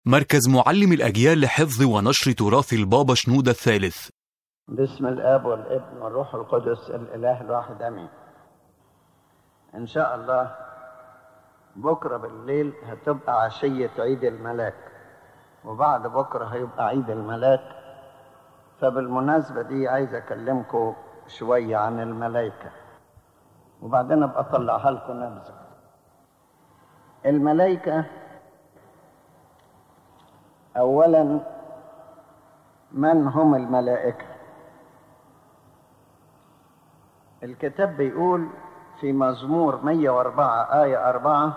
مركز معلم الأجيال لحفظ ونشر تراث البابا شنودة الثالث باسم الاب والابن والروح القدس الاله الواحد امين ان شاء الله بكره بالليل هتبقى عشيه عيد الملاك وبعد بكره هيبقى عيد الملاك فبالمناسبه دي عايز اكلمكم شويه عن الملائكه وبعدين ابقى اطلعها لكم نبذه الملائكه اولا من هم الملائكه الكتاب بيقول في مزمور 104 آية 4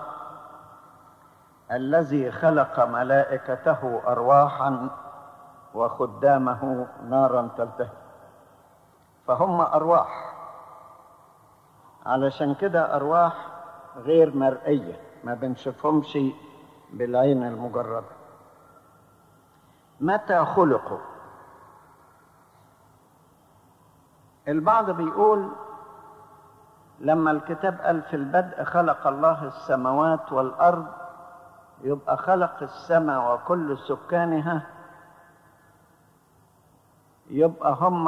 الذي خلق ملائكته أرواحا وخدامه نارا تلتهب فهم أرواح علشان كده أرواح غير مرئية ما بنشوفهمش بالعين المجردة متى خلقوا البعض بيقول لما الكتاب قال في البدء خلق الله السماوات والارض يبقى خلق السماء وكل سكانها يبقى هم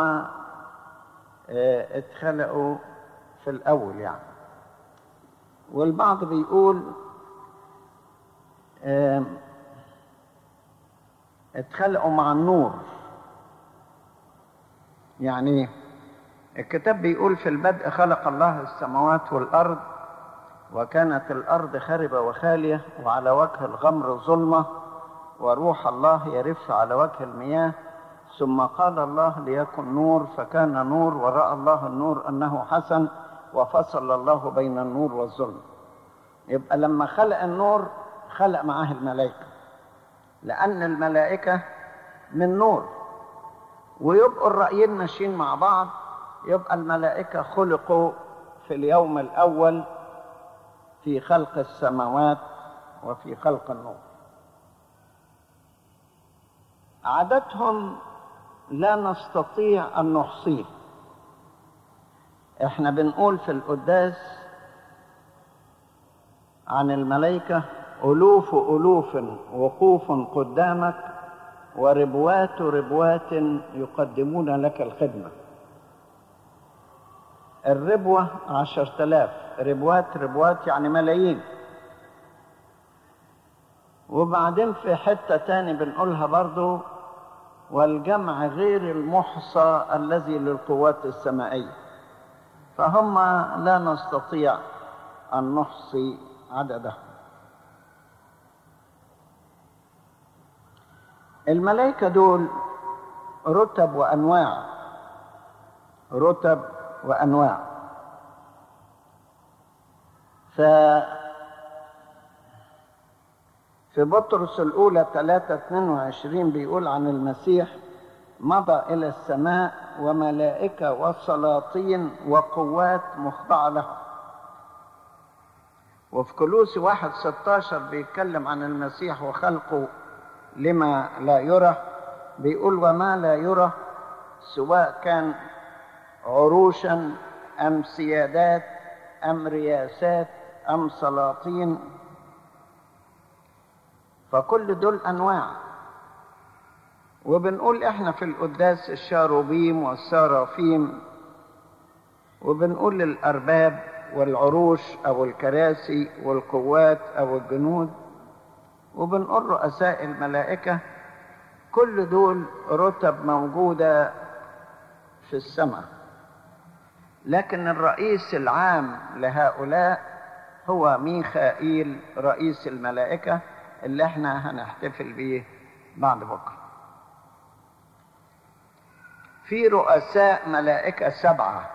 اتخلقوا في الاول يعني والبعض بيقول اتخلقوا مع النور يعني الكتاب بيقول في البدء خلق الله السماوات والأرض وكانت الأرض خربة وخالية وعلى وجه الغمر ظلمة وروح الله يرف على وجه المياه ثم قال الله ليكن نور فكان نور ورأى الله النور أنه حسن وفصل الله بين النور والظلم يبقى لما خلق النور خلق معاه الملائكة لأن الملائكة من نور ويبقوا الرأيين ماشيين مع بعض يبقى الملائكة خلقوا في اليوم الأول في خلق السماوات وفي خلق النور عددهم لا نستطيع أن نحصيه احنا بنقول في القداس عن الملائكة ألوف ألوف وقوف قدامك وربوات ربوات يقدمون لك الخدمه الربوة عشر تلاف ربوات ربوات يعني ملايين وبعدين في حتة تاني بنقولها برضو والجمع غير المحصى الذي للقوات السمائية فهم لا نستطيع أن نحصي عددهم الملائكة دول رتب وأنواع رتب وأنواع ف في بطرس الأولى 3 22 بيقول عن المسيح مضى إلى السماء وملائكة وسلاطين وقوات مخضعة له وفي كلوسي 1 16 بيتكلم عن المسيح وخلقه لما لا يرى بيقول وما لا يرى سواء كان عروشا أم سيادات أم رياسات أم سلاطين فكل دول أنواع وبنقول إحنا في القداس الشاروبيم والسرافيم وبنقول الأرباب والعروش أو الكراسي والقوات أو الجنود وبنقول رؤساء الملائكة كل دول رتب موجودة في السماء لكن الرئيس العام لهؤلاء هو ميخائيل رئيس الملائكة اللي احنا هنحتفل بيه بعد بكرة في رؤساء ملائكة سبعة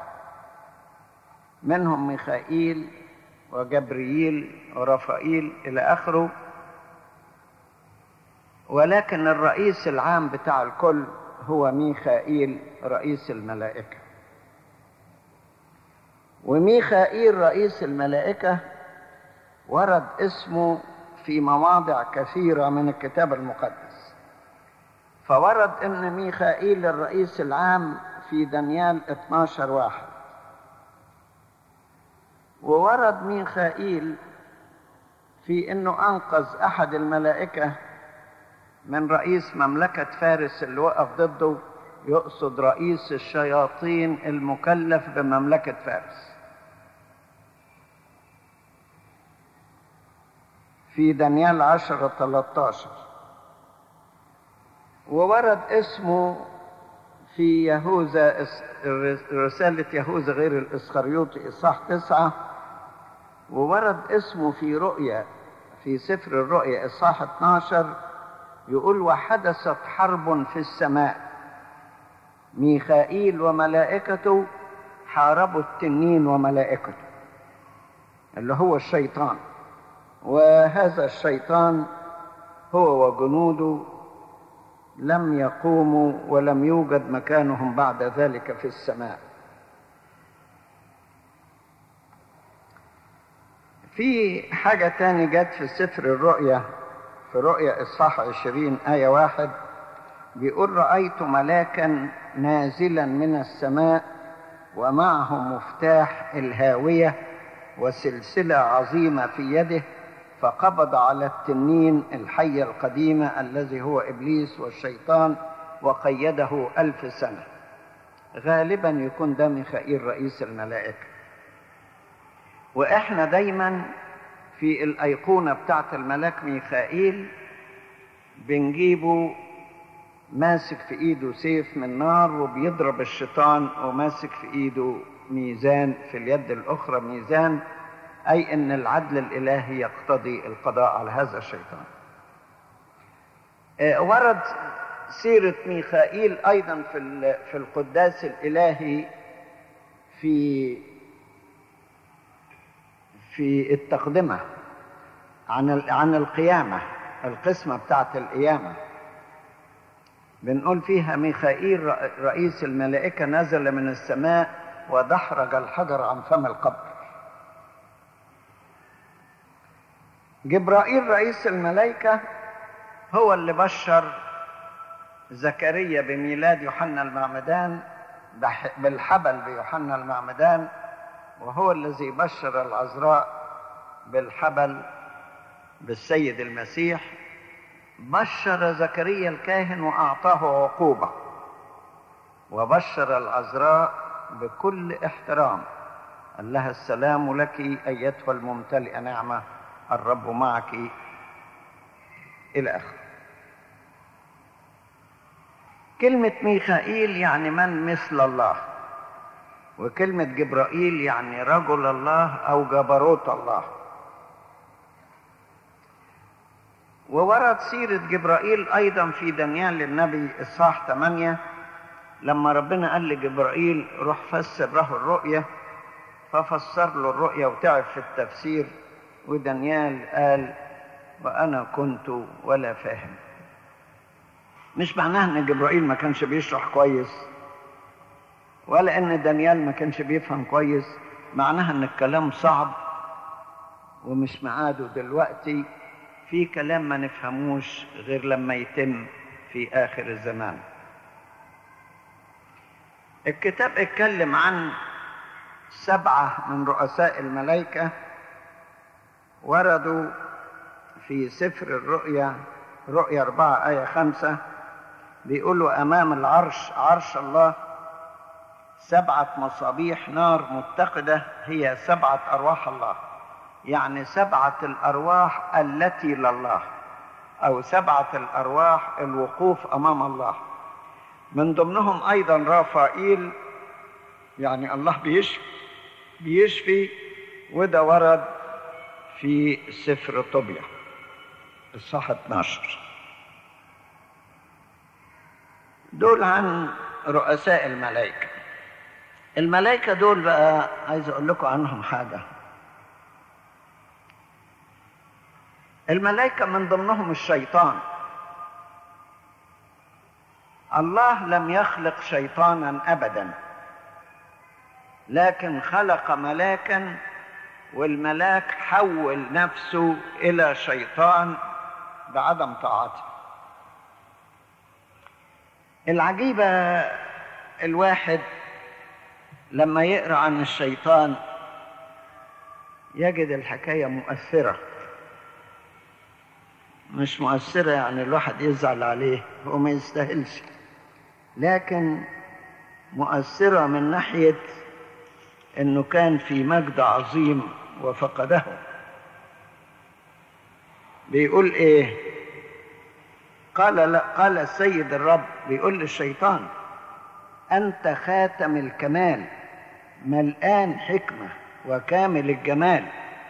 منهم ميخائيل وجبريل ورفائيل إلى آخره ولكن الرئيس العام بتاع الكل هو ميخائيل رئيس الملائكه وميخائيل رئيس الملائكة ورد اسمه في مواضع كثيرة من الكتاب المقدس فورد ان ميخائيل الرئيس العام في دانيال 12 واحد وورد ميخائيل في انه انقذ احد الملائكة من رئيس مملكة فارس اللي وقف ضده يقصد رئيس الشياطين المكلف بمملكة فارس في دانيال عشرة 13 وورد اسمه في يهوذا رسالة يهوذا غير الإسخريوطي إصحاح تسعة وورد اسمه في رؤيا في سفر الرؤيا إصحاح 12 يقول وحدثت حرب في السماء ميخائيل وملائكته حاربوا التنين وملائكته اللي هو الشيطان وهذا الشيطان هو وجنوده لم يقوموا ولم يوجد مكانهم بعد ذلك في السماء في حاجة تاني جت في سفر الرؤيا في رؤيا إصحاح عشرين آية واحد بيقول رأيت ملاكا نازلا من السماء ومعه مفتاح الهاوية وسلسلة عظيمة في يده فقبض على التنين الحية القديمة الذي هو إبليس والشيطان وقيده ألف سنة غالبا يكون ده ميخائيل رئيس الملائكة وإحنا دايما في الأيقونة بتاعت الملاك ميخائيل بنجيبه ماسك في ايده سيف من نار وبيضرب الشيطان وماسك في ايده ميزان في اليد الاخرى ميزان اي ان العدل الالهي يقتضي القضاء على هذا الشيطان ورد سيرة ميخائيل ايضا في في القداس الالهي في في التقدمة عن عن القيامة القسمة بتاعت القيامة بنقول فيها ميخائيل رئيس الملائكة نزل من السماء ودحرج الحجر عن فم القبر جبرائيل رئيس الملائكة هو اللي بشر زكريا بميلاد يوحنا المعمدان بالحبل بيوحنا المعمدان وهو الذي بشر العذراء بالحبل بالسيد المسيح بشر زكريا الكاهن واعطاه عقوبه وبشر العذراء بكل احترام قال لها السلام لك ايتها الممتلئه نعمه الرب معك الى اخره كلمه ميخائيل يعني من مثل الله وكلمه جبرائيل يعني رجل الله او جبروت الله وورد سيرة جبرائيل أيضا في دانيال النبي إصحاح 8 لما ربنا قال لجبرائيل روح فسر له الرؤية ففسر له الرؤية وتعب في التفسير ودانيال قال وأنا كنت ولا فاهم مش معناها ان جبرائيل ما كانش بيشرح كويس ولا ان دانيال ما كانش بيفهم كويس معناها ان الكلام صعب ومش معاده دلوقتي في كلام ما نفهموش غير لما يتم في آخر الزمان الكتاب اتكلم عن سبعة من رؤساء الملائكة وردوا في سفر الرؤيا رؤيا أربعة آية خمسة بيقولوا أمام العرش عرش الله سبعة مصابيح نار متقدة هي سبعة أرواح الله يعني سبعة الأرواح التي لله أو سبعة الأرواح الوقوف أمام الله من ضمنهم أيضا رافائيل يعني الله بيشفي بيشفي وده ورد في سفر طوبيا الصح 12 دول عن رؤساء الملائكة الملائكة دول بقى عايز أقول لكم عنهم حاجة الملائكة من ضمنهم الشيطان الله لم يخلق شيطانا أبدا لكن خلق ملاكا والملاك حول نفسه إلى شيطان بعدم طاعته العجيبة الواحد لما يقرأ عن الشيطان يجد الحكاية مؤثرة مش مؤثرة يعني الواحد يزعل عليه هو ما يستاهلش لكن مؤثرة من ناحية انه كان في مجد عظيم وفقده بيقول ايه قال لا قال السيد الرب بيقول للشيطان انت خاتم الكمال ملآن حكمة وكامل الجمال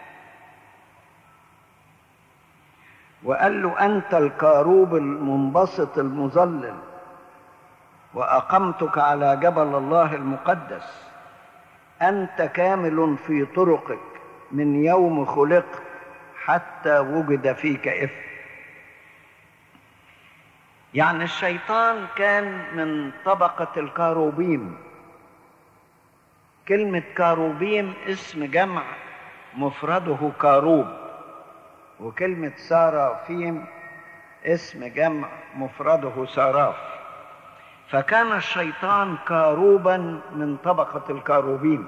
وقال له أنت الكاروب المنبسط المظلل وأقمتك على جبل الله المقدس أنت كامل في طرقك من يوم خلقت حتى وجد فيك إثم يعني الشيطان كان من طبقة الكاروبيم كلمة كاروبيم اسم جمع مفرده كاروب وكلمة سارافيم اسم جمع مفرده ساراف فكان الشيطان كاروبا من طبقة الكاروبيم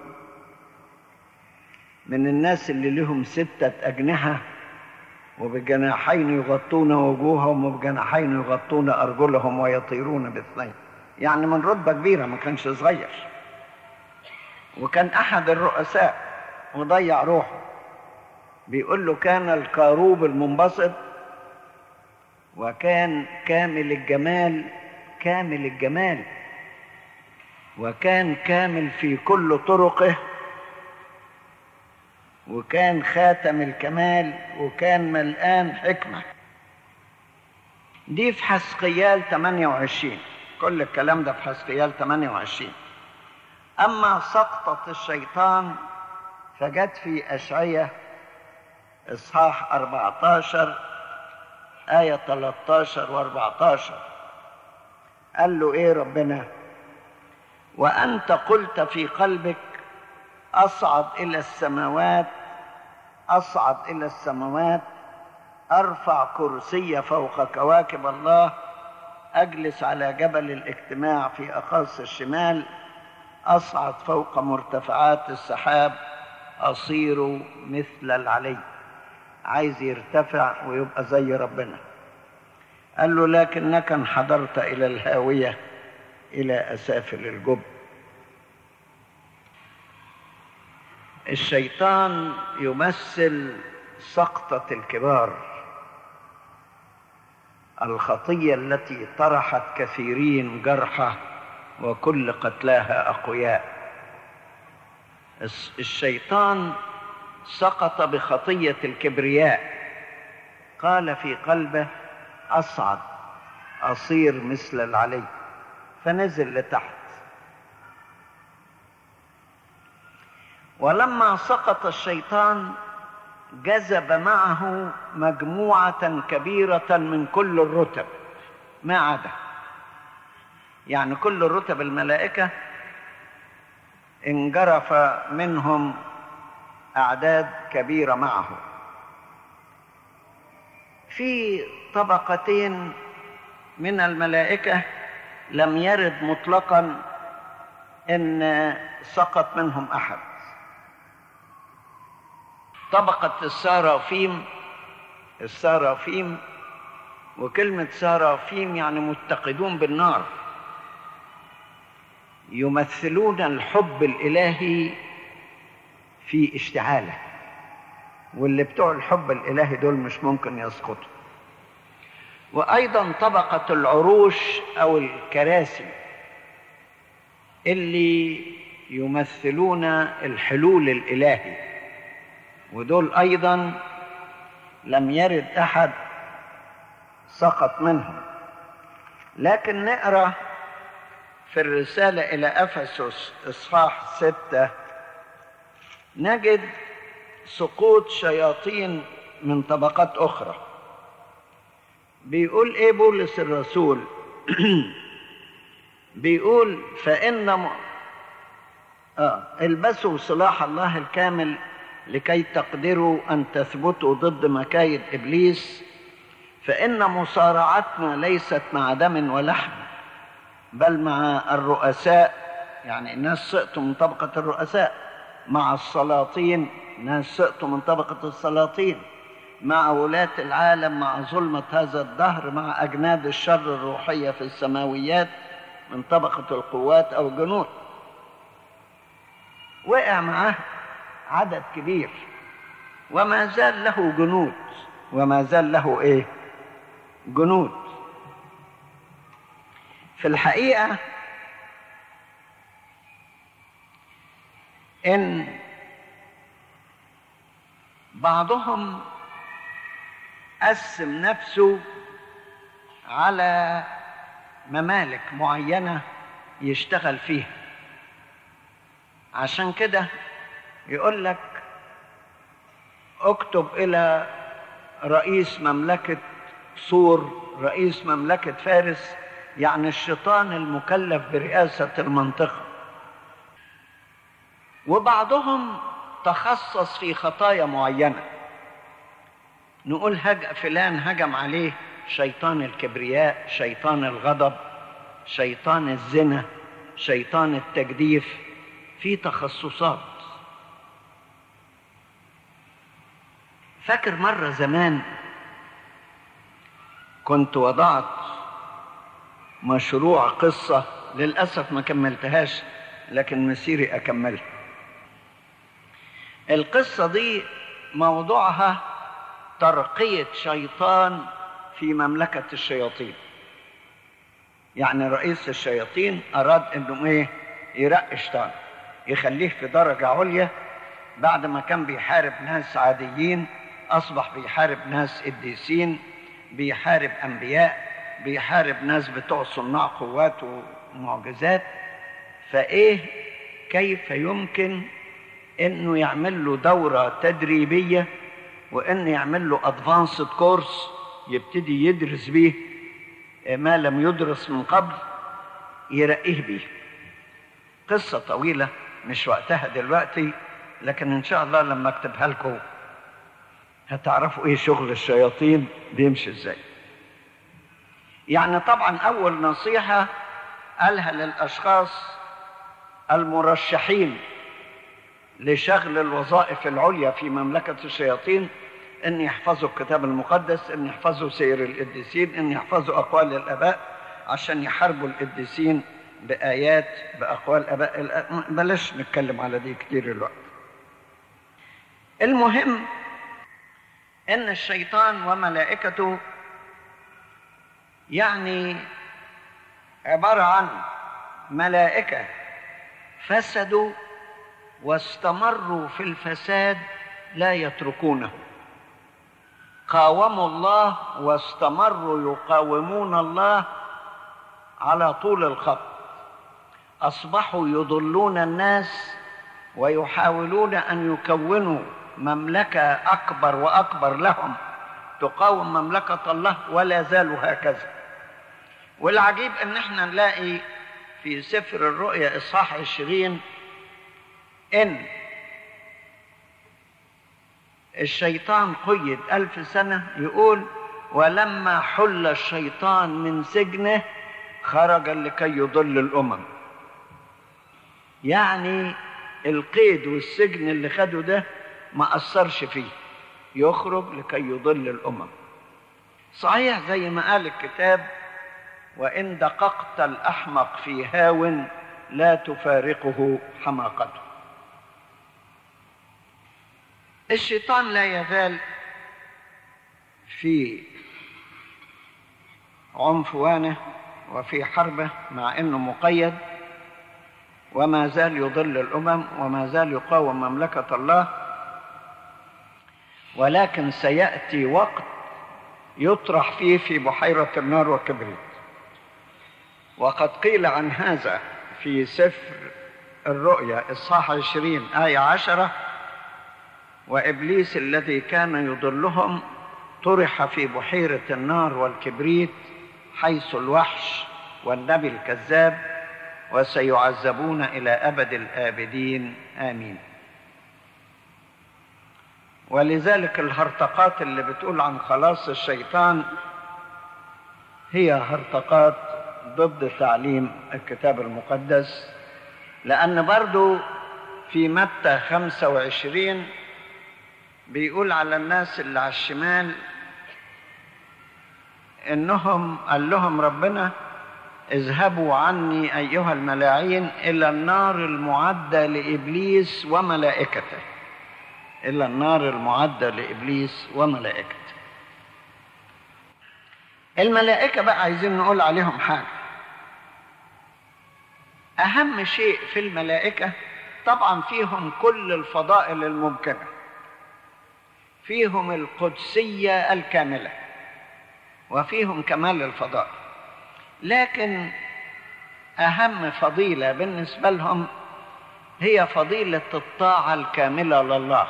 من الناس اللي لهم ستة أجنحة وبجناحين يغطون وجوههم وبجناحين يغطون أرجلهم ويطيرون باثنين يعني من رتبة كبيرة ما كانش صغير وكان أحد الرؤساء وضيع روحه بيقول له كان الكاروب المنبسط وكان كامل الجمال كامل الجمال وكان كامل في كل طرقه وكان خاتم الكمال وكان ملآن حكمة دي في حسقيال 28 كل الكلام ده في حسقيال 28 أما سقطة الشيطان فجت في أشعية إصحاح 14 آية 13 و14 قال له إيه ربنا وأنت قلت في قلبك أصعد إلى السماوات أصعد إلى السماوات أرفع كرسي فوق كواكب الله أجلس على جبل الاجتماع في أقاصي الشمال أصعد فوق مرتفعات السحاب أصير مثل العلي عايز يرتفع ويبقى زي ربنا قال له لكنك انحدرت إلى الهاوية إلى أسافل الجب الشيطان يمثل سقطة الكبار الخطية التي طرحت كثيرين جرحى وكل قتلاها أقوياء الشيطان سقط بخطية الكبرياء قال في قلبه أصعد أصير مثل العلي فنزل لتحت ولما سقط الشيطان جذب معه مجموعة كبيرة من كل الرتب ما عدا يعني كل رتب الملائكة انجرف منهم أعداد كبيرة معه في طبقتين من الملائكة لم يرد مطلقا ان سقط منهم احد طبقة السارافيم السارافيم وكلمة سارافيم يعني متقدون بالنار يمثلون الحب الإلهي في اشتعاله واللي بتوع الحب الإلهي دول مش ممكن يسقطوا وأيضا طبقة العروش أو الكراسي اللي يمثلون الحلول الإلهي ودول أيضا لم يرد أحد سقط منهم لكن نقرأ في الرسالة إلى أفسس إصحاح ستة نجد سقوط شياطين من طبقات أخرى بيقول إيه بولس الرسول بيقول فإن م... آه البسوا سلاح الله الكامل لكي تقدروا أن تثبتوا ضد مكايد إبليس فإن مصارعتنا ليست مع دم ولحم بل مع الرؤساء يعني الناس سقطوا من طبقة الرؤساء مع السلاطين ناس سقطوا من طبقة السلاطين مع ولاة العالم مع ظلمة هذا الدهر مع أجناد الشر الروحية في السماويات من طبقة القوات أو الجنود وقع معاه عدد كبير وما زال له جنود وما زال له ايه جنود في الحقيقه ان بعضهم قسم نفسه على ممالك معينه يشتغل فيها عشان كده يقول لك اكتب الى رئيس مملكه صور رئيس مملكه فارس يعني الشيطان المكلف برئاسه المنطقه وبعضهم تخصص في خطايا معينه نقول هج فلان هجم عليه شيطان الكبرياء شيطان الغضب شيطان الزنا شيطان التجديف في تخصصات فاكر مرة زمان كنت وضعت مشروع قصة للأسف ما كملتهاش لكن مسيري أكملها القصة دي موضوعها ترقية شيطان في مملكة الشياطين يعني رئيس الشياطين أراد إنه إيه يرقي شيطان يخليه في درجة عليا بعد ما كان بيحارب ناس عاديين أصبح بيحارب ناس قديسين بيحارب أنبياء بيحارب ناس بتوع صناع قوات ومعجزات فإيه كيف يمكن إنه يعمل له دورة تدريبية وإنه يعمل له أدفانسد كورس يبتدي يدرس بيه ما لم يدرس من قبل يرقيه بيه قصة طويلة مش وقتها دلوقتي لكن إن شاء الله لما أكتبها لكم هتعرفوا إيه شغل الشياطين بيمشي إزاي يعني طبعا أول نصيحة قالها للأشخاص المرشحين لشغل الوظائف العليا في مملكة الشياطين ان يحفظوا الكتاب المقدس ان يحفظوا سير القديسين ان يحفظوا اقوال الاباء عشان يحاربوا القديسين بايات باقوال اباء بلاش نتكلم على دي كتير الوقت المهم ان الشيطان وملائكته يعني عباره عن ملائكه فسدوا واستمروا في الفساد لا يتركونه قاوموا الله واستمروا يقاومون الله على طول الخط اصبحوا يضلون الناس ويحاولون ان يكونوا مملكه اكبر واكبر لهم تقاوم مملكه الله ولا زالوا هكذا والعجيب ان احنا نلاقي في سفر الرؤيا اصحاح عشرين ان الشيطان قيد ألف سنة يقول ولما حل الشيطان من سجنه خرج لكي يضل الأمم يعني القيد والسجن اللي خده ده ما أثرش فيه يخرج لكي يضل الأمم صحيح زي ما قال الكتاب وإن دققت الأحمق في هاو لا تفارقه حماقته الشيطان لا يزال في عنفوانه وفي حربه مع انه مقيد وما زال يضل الامم وما زال يقاوم مملكه الله ولكن سياتي وقت يطرح فيه في بحيره النار والكبريت وقد قيل عن هذا في سفر الرؤيا اصحاح عشرين ايه عشره وابليس الذي كان يضلهم طرح في بحيره النار والكبريت حيث الوحش والنبي الكذاب وسيعذبون الى ابد الابدين امين ولذلك الهرطقات اللي بتقول عن خلاص الشيطان هي هرطقات ضد تعليم الكتاب المقدس لأن برضو في متى 25 بيقول على الناس اللي على الشمال انهم قال لهم ربنا اذهبوا عني ايها الملاعين الى النار المعده لابليس وملائكته الى النار المعده لابليس وملائكته الملائكه بقى عايزين نقول عليهم حاجه اهم شيء في الملائكه طبعا فيهم كل الفضائل الممكنه فيهم القدسيه الكامله وفيهم كمال الفضائل لكن اهم فضيله بالنسبه لهم هي فضيله الطاعه الكامله لله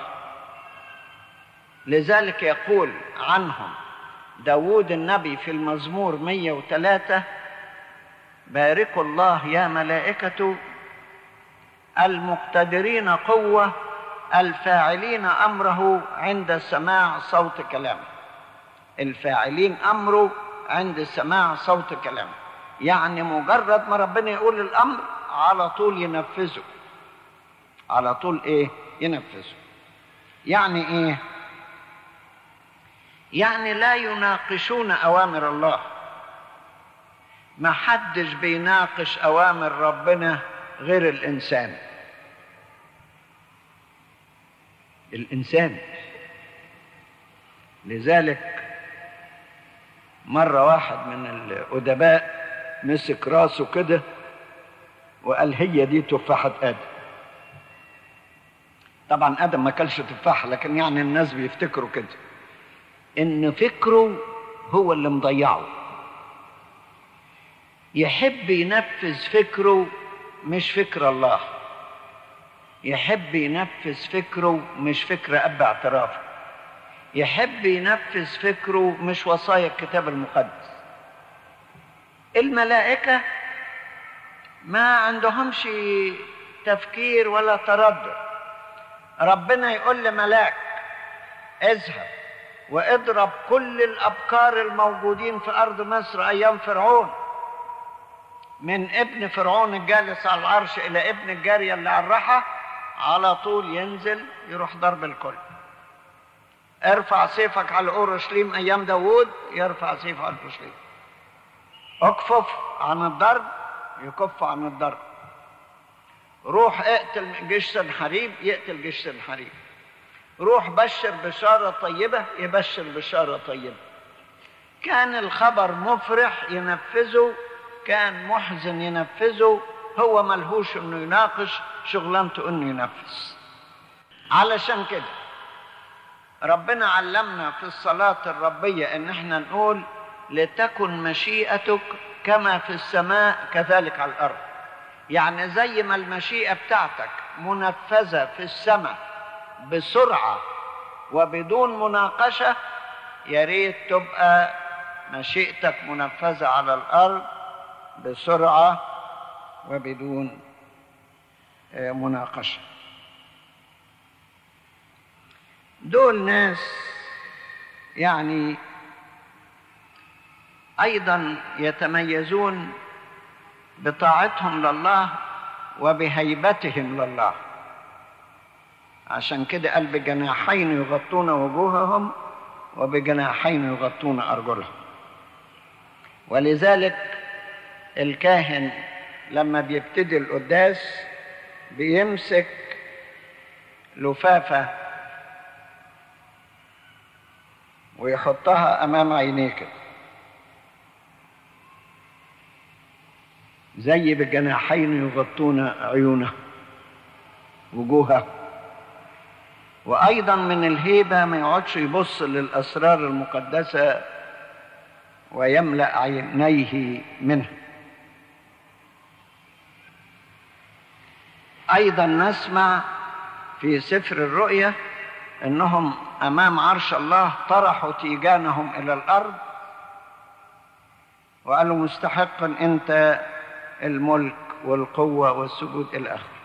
لذلك يقول عنهم داود النبي في المزمور 103 باركوا الله يا ملائكة المقتدرين قوة الفاعلين أمره عند سماع صوت كلامه الفاعلين أمره عند سماع صوت كلامه يعني مجرد ما ربنا يقول الأمر على طول ينفذه على طول إيه ينفذه يعني إيه يعني لا يناقشون أوامر الله ما حدش بيناقش أوامر ربنا غير الإنسان الإنسان لذلك مرة واحد من الأدباء مسك راسه كده وقال هي دي تفاحة آدم طبعا آدم ما كلش تفاحة لكن يعني الناس بيفتكروا كده إن فكره هو اللي مضيعه يحب ينفذ فكره مش فكر الله يحب ينفذ فكره مش فكر أب اعترافه يحب ينفذ فكره مش وصايا الكتاب المقدس الملائكة ما عندهمش تفكير ولا تردد ربنا يقول لملاك اذهب واضرب كل الأبكار الموجودين في أرض مصر أيام فرعون من ابن فرعون الجالس على العرش إلى ابن الجارية اللي على الرحى على طول ينزل يروح ضرب الكل ارفع سيفك على اورشليم ايام داوود يرفع سيفه على اورشليم اكفف عن الضرب يكف عن الضرب روح اقتل جيش سنحريب يقتل جيش سنحريب روح بشر بشارة طيبة يبشر بشارة طيبة كان الخبر مفرح ينفذه كان محزن ينفذه هو ملهوش انه يناقش شغلانته انه ينفذ علشان كده ربنا علمنا في الصلاة الربية ان احنا نقول لتكن مشيئتك كما في السماء كذلك على الارض يعني زي ما المشيئة بتاعتك منفذة في السماء بسرعة وبدون مناقشة يا ريت تبقى مشيئتك منفذة على الارض بسرعة وبدون مناقشه دول ناس يعني ايضا يتميزون بطاعتهم لله وبهيبتهم لله عشان كده قال بجناحين يغطون وجوههم وبجناحين يغطون ارجلهم ولذلك الكاهن لما بيبتدي القداس بيمسك لفافه ويحطها امام عينيك زي بجناحين يغطون عيونه وجوهه وايضا من الهيبه ما يقعدش يبص للاسرار المقدسه ويملا عينيه منها ايضا نسمع في سفر الرؤيا انهم امام عرش الله طرحوا تيجانهم الى الارض وقالوا مستحقا انت الملك والقوه والسجود الى اخره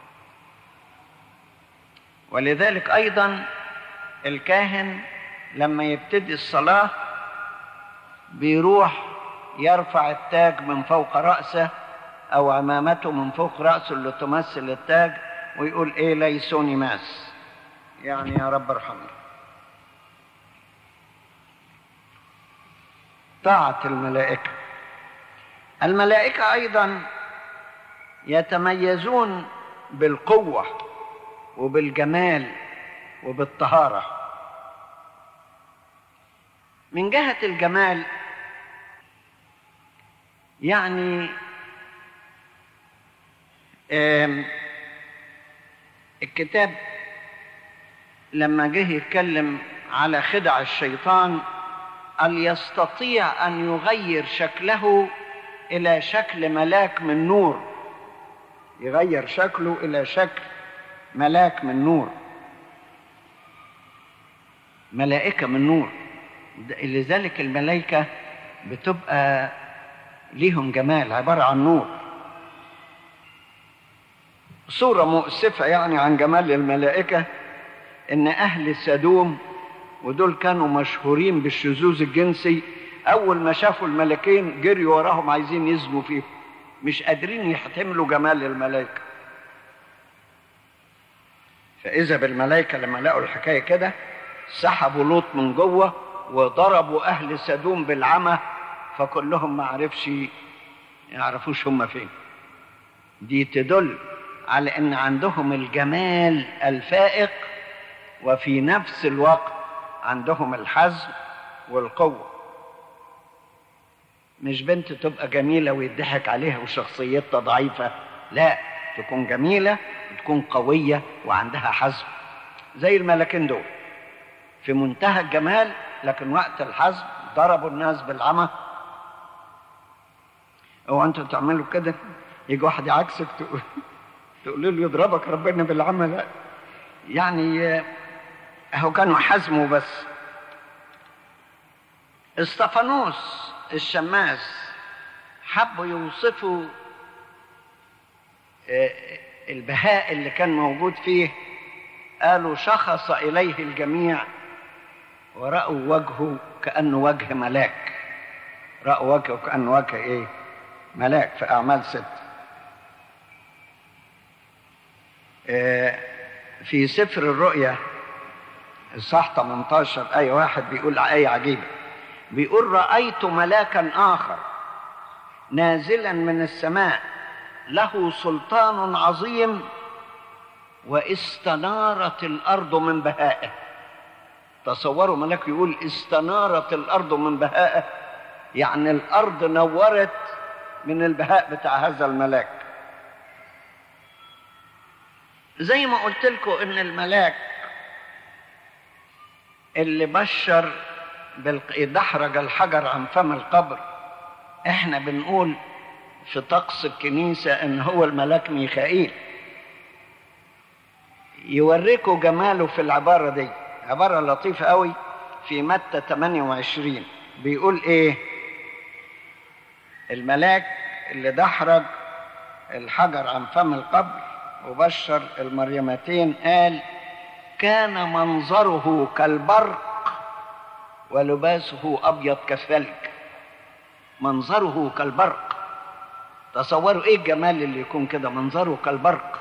ولذلك ايضا الكاهن لما يبتدي الصلاه بيروح يرفع التاج من فوق راسه او عمامته من فوق راسه اللي تمثل التاج ويقول ايه ليسوني ماس يعني يا رب ارحمني طاعة الملائكة الملائكة أيضا يتميزون بالقوة وبالجمال وبالطهارة من جهة الجمال يعني الكتاب لما جه يتكلم على خدع الشيطان قال يستطيع ان يغير شكله الى شكل ملاك من نور يغير شكله الى شكل ملاك من نور ملائكه من نور لذلك الملائكه بتبقى ليهم جمال عباره عن نور صوره مؤسفه يعني عن جمال الملائكه ان اهل سدوم ودول كانوا مشهورين بالشذوذ الجنسي اول ما شافوا الملكين جريوا وراهم عايزين يزنوا فيهم مش قادرين يحتملوا جمال الملائكه فاذا بالملائكه لما لقوا الحكايه كده سحبوا لوط من جوه وضربوا اهل سدوم بالعمى فكلهم ما عرفش يعرفوش هم فين دي تدل على ان عندهم الجمال الفائق وفي نفس الوقت عندهم الحزم والقوة مش بنت تبقى جميلة ويضحك عليها وشخصيتها ضعيفة لا تكون جميلة وتكون قوية وعندها حزم زي الملكين دول في منتهى الجمال لكن وقت الحزم ضربوا الناس بالعمى هو انتوا تعملوا كده يجي واحد يعكسك تقول تقول له يضربك ربنا بالعمى لا يعني اهو كانوا حزموا بس استفانوس الشماس حبوا يوصفوا البهاء اللي كان موجود فيه قالوا شخص اليه الجميع ورأوا وجهه كأنه وجه ملاك رأوا وجهه كأنه وجه ايه ملاك في أعمال ست في سفر الرؤيا الصح 18 آية واحد بيقول آية عجيبة بيقول رأيت ملاكا آخر نازلا من السماء له سلطان عظيم واستنارت الأرض من بهائه تصوروا ملاك يقول استنارت الأرض من بهائه يعني الأرض نورت من البهاء بتاع هذا الملاك زي ما قلت لكم ان الملاك اللي بشر دحرج الحجر عن فم القبر احنا بنقول في طقس الكنيسة ان هو الملاك ميخائيل يوريكوا جماله في العبارة دي عبارة لطيفة قوي في متى 28 بيقول ايه الملاك اللي دحرج الحجر عن فم القبر وبشر المريمتين قال كان منظره كالبرق ولباسه ابيض كالثلج منظره كالبرق تصوروا ايه الجمال اللي يكون كده منظره كالبرق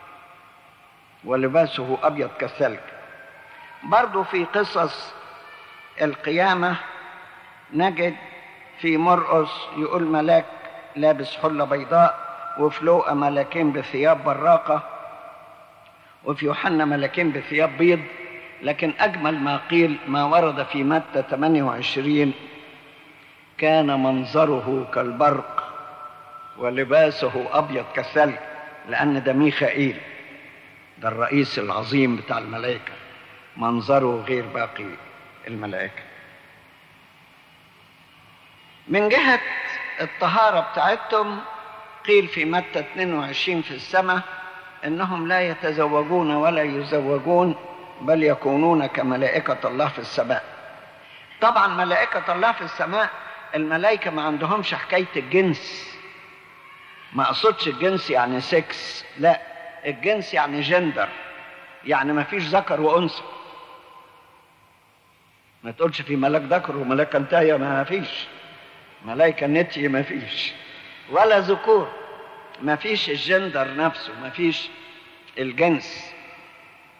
ولباسه ابيض كالثلج برضو في قصص القيامه نجد في مرقس يقول ملاك لابس حله بيضاء وفي لوقا ملاكين بثياب براقه وفي يوحنا ملاكين بثياب بيض لكن أجمل ما قيل ما ورد في متى 28 كان منظره كالبرق ولباسه أبيض كالثلج لأن ده ميخائيل ده الرئيس العظيم بتاع الملائكة منظره غير باقي الملائكة من جهة الطهارة بتاعتهم قيل في متى 22 في السماء انهم لا يتزوجون ولا يزوجون بل يكونون كملائكة الله في السماء طبعا ملائكة الله في السماء الملائكة ما عندهمش حكاية الجنس ما اقصدش الجنس يعني سكس لا الجنس يعني جندر يعني ما فيش ذكر وانثى ما تقولش في ملاك ذكر وملاك انتهي ما فيش ملائكة نتي ما فيش ولا ذكور ما فيش الجندر نفسه ما فيش الجنس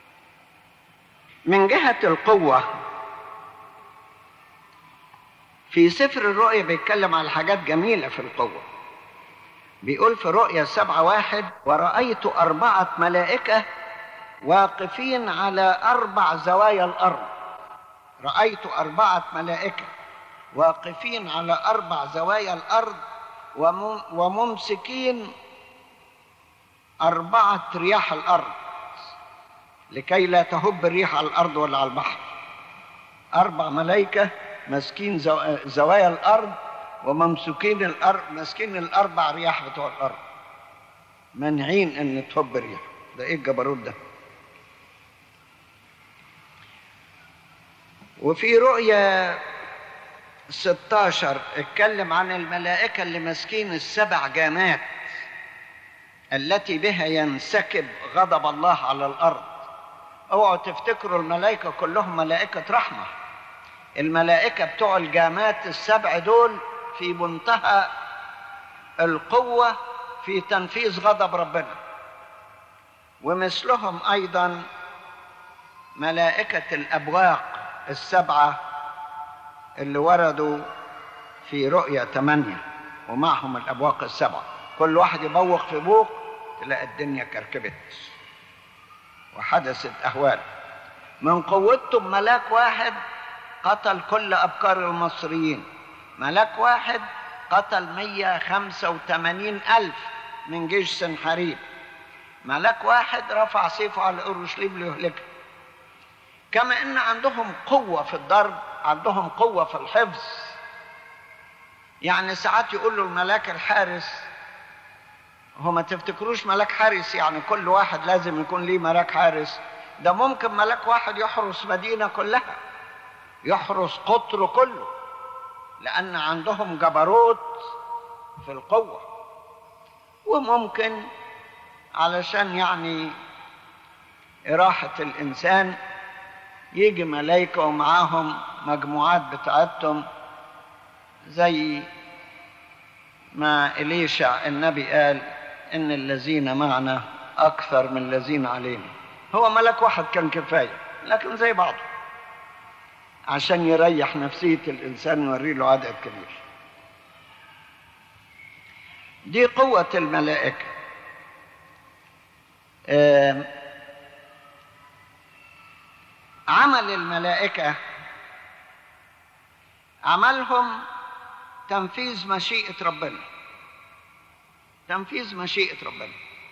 من جهة القوة في سفر الرؤيا بيتكلم على حاجات جميلة في القوة بيقول في رؤيا سبعة واحد ورأيت أربعة ملائكة واقفين على أربع زوايا الأرض رأيت أربعة ملائكة واقفين على أربع زوايا الأرض وممسكين أربعة رياح الأرض لكي لا تهب الريح على الأرض ولا على البحر أربع ملائكة ماسكين زوايا الأرض وممسوكين الأرض ماسكين الأربع رياح بتوع الأرض منعين أن تهب الريح ده إيه الجبروت ده وفي رؤيا 16 اتكلم عن الملائكة اللي ماسكين السبع جامات التي بها ينسكب غضب الله على الأرض اوعوا تفتكروا الملائكة كلهم ملائكة رحمة الملائكة بتوع الجامات السبع دول في منتهى القوة في تنفيذ غضب ربنا ومثلهم أيضا ملائكة الأبواق السبعة اللي وردوا في رؤيا ثمانية ومعهم الأبواق السبعة كل واحد يبوق في بوق تلاقي الدنيا كركبت وحدثت أهوال من قوتهم ملاك واحد قتل كل أبكار المصريين ملاك واحد قتل 185 ألف من جيش سنحريب ملاك واحد رفع سيفه على أورشليم ليهلكها كما ان عندهم قوه في الضرب عندهم قوه في الحفظ يعني ساعات يقول له الملاك الحارس هو ما تفتكروش ملاك حارس يعني كل واحد لازم يكون ليه ملاك حارس ده ممكن ملاك واحد يحرس مدينه كلها يحرس قطر كله لان عندهم جبروت في القوه وممكن علشان يعني إراحة الإنسان يجي ملايكة ومعاهم مجموعات بتاعتهم زي ما إليشع النبي قال إن الذين معنا أكثر من الذين علينا هو ملك واحد كان كفاية لكن زي بعضه عشان يريح نفسية الإنسان ويوري له عدد كبير دي قوة الملائكة عمل الملائكة عملهم تنفيذ مشيئة ربنا تنفيذ مشيئة ربنا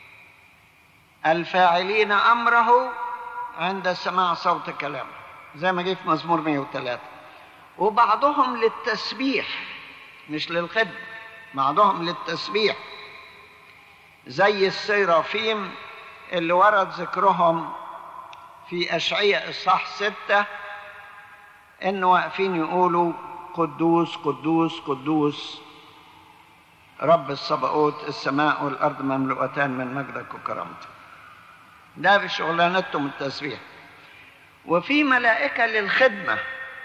الفاعلين أمره عند سماع صوت كلامه زي ما جه في مزمور 103 وبعضهم للتسبيح مش للخدمة بعضهم للتسبيح زي السيرافيم اللي ورد ذكرهم في أشعية إصحاح ستة إن واقفين يقولوا قدوس قدوس قدوس رب الصباؤوت السماء والأرض مملوءتان من مجدك وكرامتك ده بشغلانتهم التسبيح وفي ملائكة للخدمة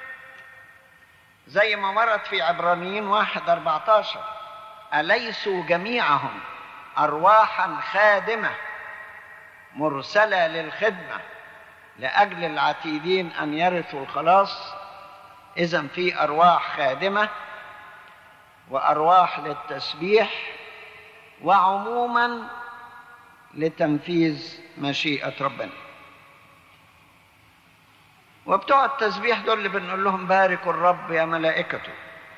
زي ما ورد في عبرانيين واحد أربعة عشر أليسوا جميعهم أرواحا خادمة مرسلة للخدمة لأجل العتيدين أن يرثوا الخلاص إذا في أرواح خادمة وأرواح للتسبيح وعموما لتنفيذ مشيئة ربنا وبتوع التسبيح دول اللي بنقول لهم باركوا الرب يا ملائكته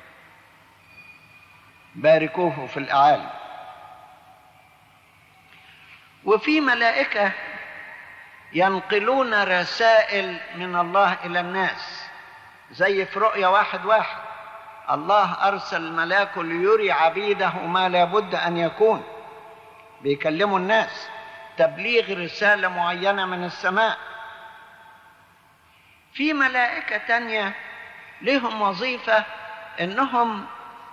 باركوه في الأعالي وفي ملائكة ينقلون رسائل من الله إلى الناس زي في رؤيا واحد واحد الله أرسل ملاكه ليري عبيده ما لابد أن يكون بيكلموا الناس تبليغ رسالة معينة من السماء في ملائكة تانية لهم وظيفة إنهم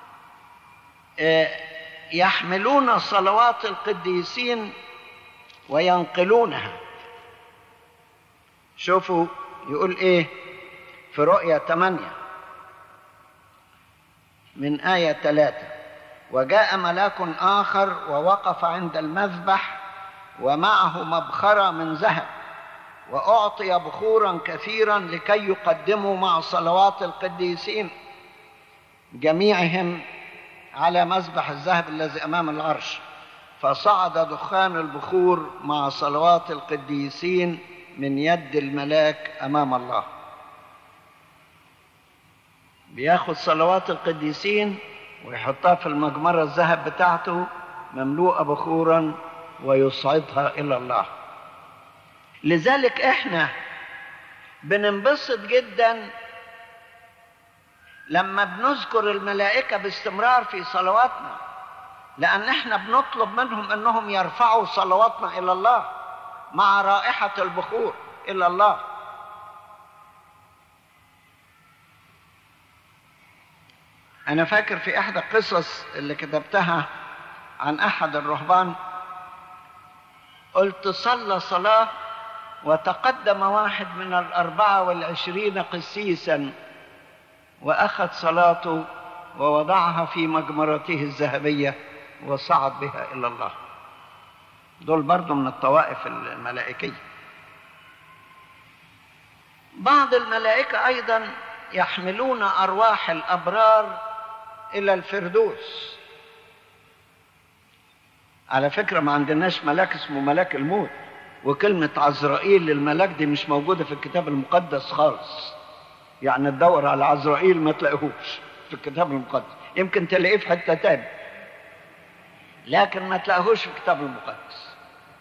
يحملون صلوات القديسين وينقلونها شوفوا يقول ايه في رؤيا 8 من آية 3 وجاء ملاك آخر ووقف عند المذبح ومعه مبخرة من ذهب وأعطي بخورا كثيرا لكي يقدموا مع صلوات القديسين جميعهم على مذبح الذهب الذي امام العرش فصعد دخان البخور مع صلوات القديسين من يد الملاك امام الله بياخد صلوات القديسين ويحطها في المجمرة الذهب بتاعته مملوءة بخورا ويصعدها إلى الله لذلك احنا بننبسط جدا لما بنذكر الملائكة باستمرار في صلواتنا لأن احنا بنطلب منهم أنهم يرفعوا صلواتنا إلى الله مع رائحة البخور إلى الله أنا فاكر في إحدى القصص اللي كتبتها عن أحد الرهبان قلت صلى صلاة وتقدم واحد من الأربعة والعشرين قسيسا وأخذ صلاته ووضعها في مجمرته الذهبية وصعد بها إلى الله دول برضو من الطوائف الملائكية بعض الملائكة أيضا يحملون أرواح الأبرار إلى الفردوس على فكرة ما عندناش ملاك اسمه ملاك الموت وكلمة عزرائيل للملاك دي مش موجودة في الكتاب المقدس خالص يعني تدور على عزرائيل ما تلاقيهوش في الكتاب المقدس يمكن تلاقيه في حتة تاني لكن ما تلاقيهوش في الكتاب المقدس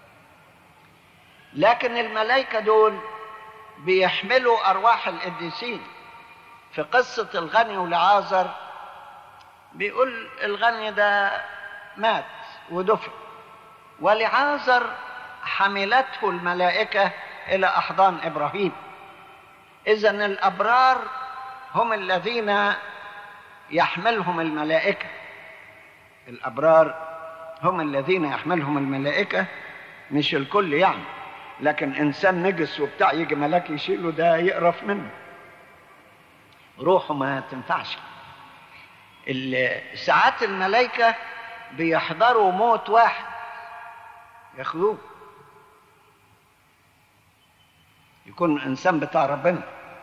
لكن الملائكة دول بيحملوا أرواح القديسين في قصة الغني ولعازر بيقول الغني ده مات ودفن ولعازر حملته الملائكة إلى أحضان إبراهيم إذا الأبرار هم الذين يحملهم الملائكة الأبرار هم الذين يحملهم الملائكة مش الكل يعني لكن إنسان نجس وبتاع يجي ملاك يشيله ده يقرف منه روحه ما تنفعش ساعات الملائكة بيحضروا موت واحد ياخذوه يكون انسان بتاع ربنا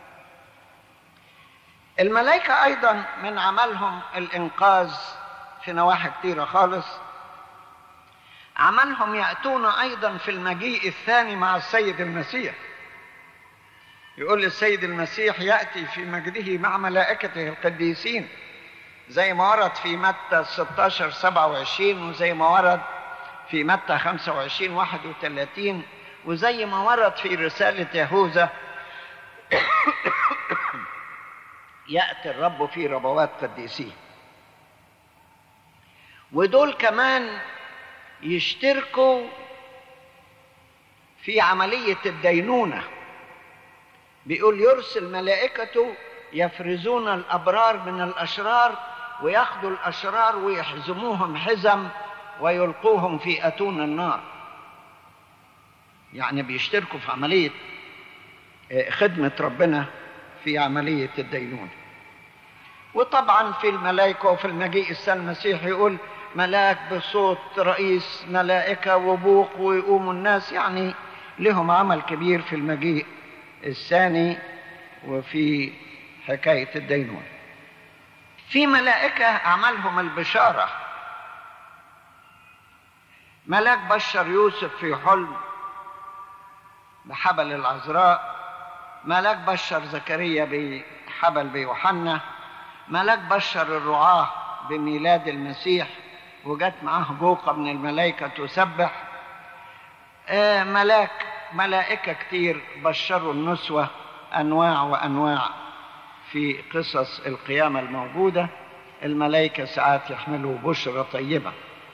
الملائكة أيضا من عملهم الإنقاذ في نواحي كتيرة خالص عملهم يأتون أيضا في المجيء الثاني مع السيد المسيح يقول السيد المسيح يأتي في مجده مع ملائكته القديسين زي ما ورد في متى 16 27 وزي ما ورد في متى 25 31 وزي ما ورد في رسالة يهوذا يأتي الرب في ربوات قديسيه ودول كمان يشتركوا في عملية الدينونة بيقول يرسل ملائكته يفرزون الأبرار من الأشرار وياخذوا الأشرار ويحزموهم حزم ويلقوهم في أتون النار يعني بيشتركوا في عملية خدمة ربنا في عملية الدينونة وطبعا في الملائكة وفي المجيء السنة المسيح يقول ملاك بصوت رئيس ملائكة وبوق ويقوموا الناس يعني لهم عمل كبير في المجيء الثاني وفي حكاية الدينونة في ملائكة أعمالهم البشارة ملاك بشر يوسف في حلم بحبل العذراء ملاك بشر زكريا بحبل بيوحنا ملاك بشر الرعاة بميلاد المسيح وجت معاه بوقة من الملائكة تسبح آه ملاك ملائكة كتير بشروا النسوة أنواع وأنواع في قصص القيامة الموجودة الملائكة ساعات يحملوا بشرة طيبة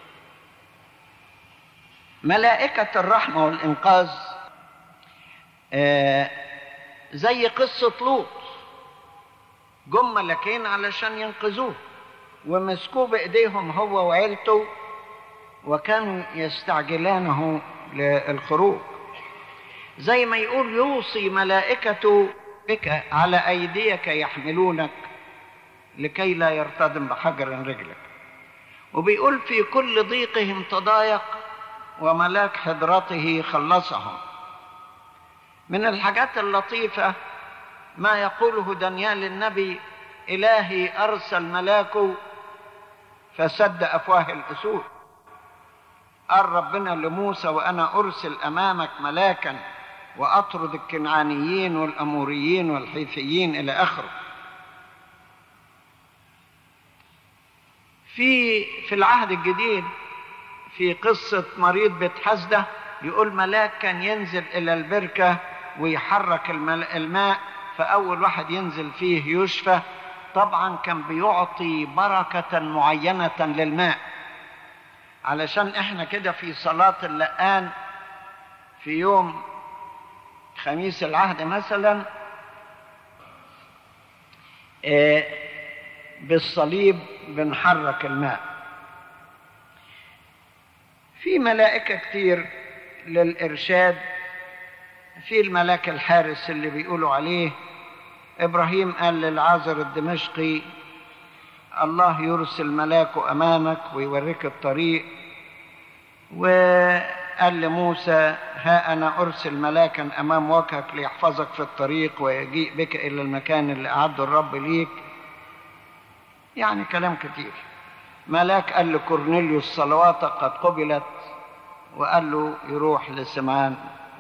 ملائكة الرحمة والإنقاذ آه زي قصة لوط جم ملكين علشان ينقذوه ومسكوه بإيديهم هو وعيلته وكانوا يستعجلانه للخروج زي ما يقول يوصي ملائكته بك على أيديك يحملونك لكي لا يرتدم بحجر رجلك وبيقول في كل ضيقهم تضايق وملاك حضرته خلصهم من الحاجات اللطيفة ما يقوله دانيال النبي إلهي أرسل ملاكه فسد أفواه الأسود قال ربنا لموسى وأنا أرسل أمامك ملاكا وأطرد الكنعانيين والأموريين والحيثيين إلى آخره في في العهد الجديد في قصة مريض بيت حسدة يقول ملاك كان ينزل إلى البركة ويحرك الماء فأول واحد ينزل فيه يشفى طبعا كان بيعطي بركة معينة للماء علشان احنا كده في صلاة اللقان في يوم خميس العهد مثلا اه بالصليب بنحرك الماء في ملائكة كتير للإرشاد في الملاك الحارس اللي بيقولوا عليه إبراهيم قال للعازر الدمشقي الله يرسل ملاكه أمامك ويوريك الطريق وقال لموسى ها أنا أرسل ملاكا أمام وجهك ليحفظك في الطريق ويجيء بك إلى المكان اللي أعده الرب ليك يعني كلام كتير ملاك قال لكورنيليوس صلواتك قد قبلت وقال له يروح لسمعان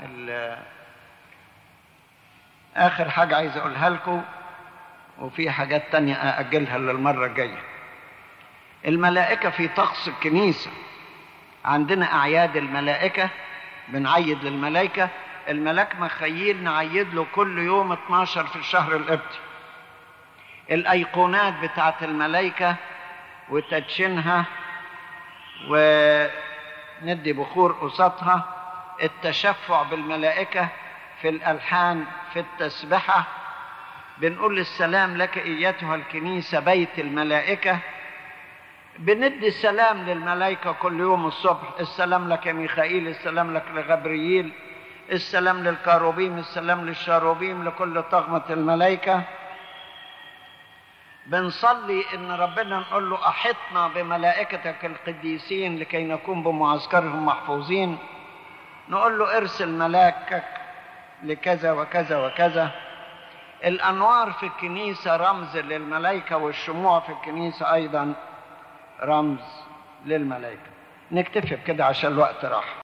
آخر حاجة عايز أقولها لكم وفي حاجات تانية أأجلها للمرة الجاية الملائكة في طقس الكنيسة عندنا أعياد الملائكة بنعيد للملائكة الملاك مخيل نعيد له كل يوم 12 في الشهر القبطي الأيقونات بتاعت الملائكة وتدشينها وندي بخور قصادها التشفع بالملائكة في الألحان في التسبحة بنقول السلام لك ايتها الكنيسه بيت الملائكه بندي السلام للملائكه كل يوم الصبح السلام لك يا ميخائيل السلام لك لغبرييل السلام للكاروبيم السلام للشاروبيم لكل طغمه الملائكه بنصلي ان ربنا نقول له احطنا بملائكتك القديسين لكي نكون بمعسكرهم محفوظين نقول له ارسل ملاكك لكذا وكذا وكذا الأنوار في الكنيسة رمز للملائكة والشموع في الكنيسة أيضا رمز للملائكة نكتفي بكده عشان الوقت راح